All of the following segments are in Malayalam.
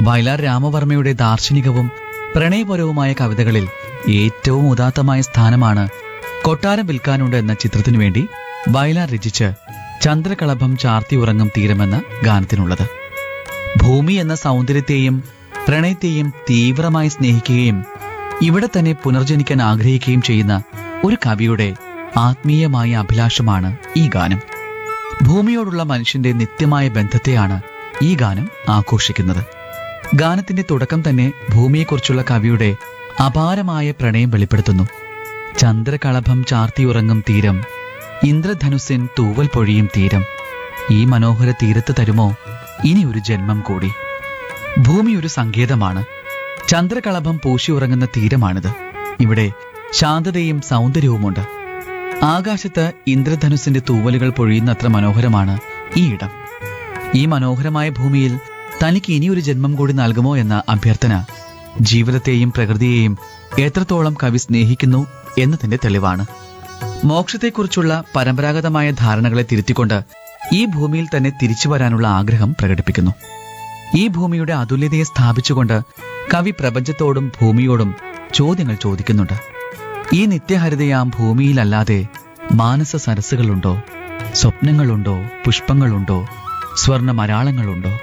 വയലാർ രാമവർമ്മയുടെ ദാർശനികവും പ്രണയപരവുമായ കവിതകളിൽ ഏറ്റവും ഉദാത്തമായ സ്ഥാനമാണ് കൊട്ടാരം വിൽക്കാനുണ്ട് എന്ന ചിത്രത്തിനു വേണ്ടി വയലാർ രചിച്ച് ചന്ദ്രകളഭം ചാർത്തി ഉറങ്ങും തീരമെന്ന ഗാനത്തിനുള്ളത് ഭൂമി എന്ന സൗന്ദര്യത്തെയും പ്രണയത്തെയും തീവ്രമായി സ്നേഹിക്കുകയും ഇവിടെ തന്നെ പുനർജനിക്കാൻ ആഗ്രഹിക്കുകയും ചെയ്യുന്ന ഒരു കവിയുടെ ആത്മീയമായ അഭിലാഷമാണ് ഈ ഗാനം ഭൂമിയോടുള്ള മനുഷ്യന്റെ നിത്യമായ ബന്ധത്തെയാണ് ഈ ഗാനം ആഘോഷിക്കുന്നത് ഗാനത്തിന്റെ തുടക്കം തന്നെ ഭൂമിയെക്കുറിച്ചുള്ള കവിയുടെ അപാരമായ പ്രണയം വെളിപ്പെടുത്തുന്നു ചന്ദ്രകളഭം ചാർത്തിയുറങ്ങും തീരം ഇന്ദ്രധനുസിൻ തൂവൽ പൊഴിയും തീരം ഈ മനോഹര തീരത്ത് തരുമോ ഇനി ഒരു ജന്മം കൂടി ഭൂമി ഒരു സങ്കേതമാണ് ചന്ദ്രകളഭം പൂശിയുറങ്ങുന്ന തീരമാണിത് ഇവിടെ ശാന്തതയും സൗന്ദര്യവുമുണ്ട് ആകാശത്ത് ഇന്ദ്രധനുസിന്റെ തൂവലുകൾ പൊഴിയുന്നത്ര മനോഹരമാണ് ഈ ഇടം ഈ മനോഹരമായ ഭൂമിയിൽ തനിക്ക് ഇനിയൊരു ജന്മം കൂടി നൽകുമോ എന്ന അഭ്യർത്ഥന ജീവിതത്തെയും പ്രകൃതിയെയും എത്രത്തോളം കവി സ്നേഹിക്കുന്നു എന്നതിന്റെ തെളിവാണ് മോക്ഷത്തെക്കുറിച്ചുള്ള പരമ്പരാഗതമായ ധാരണകളെ തിരുത്തിക്കൊണ്ട് ഈ ഭൂമിയിൽ തന്നെ തിരിച്ചു വരാനുള്ള ആഗ്രഹം പ്രകടിപ്പിക്കുന്നു ഈ ഭൂമിയുടെ അതുല്യതയെ സ്ഥാപിച്ചുകൊണ്ട് കവി പ്രപഞ്ചത്തോടും ഭൂമിയോടും ചോദ്യങ്ങൾ ചോദിക്കുന്നുണ്ട് ഈ നിത്യഹരിതയാം ഭൂമിയിലല്ലാതെ മാനസ സരസുകളുണ്ടോ സ്വപ്നങ്ങളുണ്ടോ പുഷ്പങ്ങളുണ്ടോ സ്വർണ്ണ മരാളങ്ങളുണ്ടോ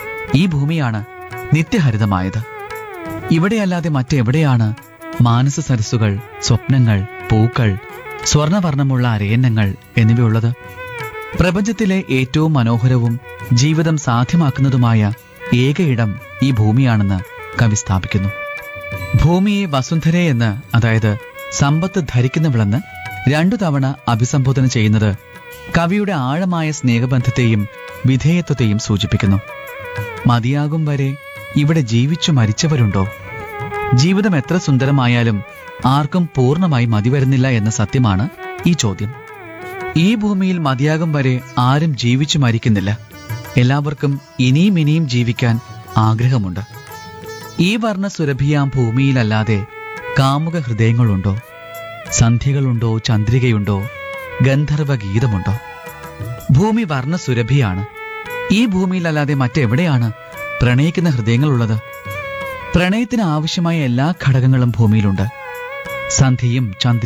ഈ ഭൂമിയാണ് നിത്യഹരിതമായത് ഇവിടെയല്ലാതെ മറ്റെവിടെയാണ് മാനസ സരസുകൾ സ്വപ്നങ്ങൾ പൂക്കൾ സ്വർണവർണ്ണമുള്ള അരയന്നങ്ങൾ എന്നിവയുള്ളത് പ്രപഞ്ചത്തിലെ ഏറ്റവും മനോഹരവും ജീവിതം സാധ്യമാക്കുന്നതുമായ ഏക ഇടം ഈ ഭൂമിയാണെന്ന് കവി സ്ഥാപിക്കുന്നു ഭൂമിയെ വസുന്ധരെ എന്ന് അതായത് സമ്പത്ത് ധരിക്കുന്നവളെന്ന് രണ്ടു തവണ അഭിസംബോധന ചെയ്യുന്നത് കവിയുടെ ആഴമായ സ്നേഹബന്ധത്തെയും വിധേയത്വത്തെയും സൂചിപ്പിക്കുന്നു മതിയാകും വരെ ഇവിടെ ജീവിച്ചു മരിച്ചവരുണ്ടോ ജീവിതം എത്ര സുന്ദരമായാലും ആർക്കും പൂർണ്ണമായി മതിവരുന്നില്ല എന്ന സത്യമാണ് ഈ ചോദ്യം ഈ ഭൂമിയിൽ മതിയാകും വരെ ആരും ജീവിച്ചു മരിക്കുന്നില്ല എല്ലാവർക്കും ഇനിയും ഇനിയും ജീവിക്കാൻ ആഗ്രഹമുണ്ട് ഈ വർണ്ണ സുരഭിയാം ഭൂമിയിലല്ലാതെ കാമുക ഹൃദയങ്ങളുണ്ടോ സന്ധ്യകളുണ്ടോ ചന്ദ്രികയുണ്ടോ ഗന്ധർവ ഗീതമുണ്ടോ ഭൂമി വർണ്ണ സുരഭിയാണ് ഈ ഭൂമിയിലല്ലാതെ മറ്റെവിടെയാണ് പ്രണയിക്കുന്ന ഹൃദയങ്ങളുള്ളത് പ്രണയത്തിന് ആവശ്യമായ എല്ലാ ഘടകങ്ങളും ഭൂമിയിലുണ്ട് സന്ധ്യയും ചന്ദ്ര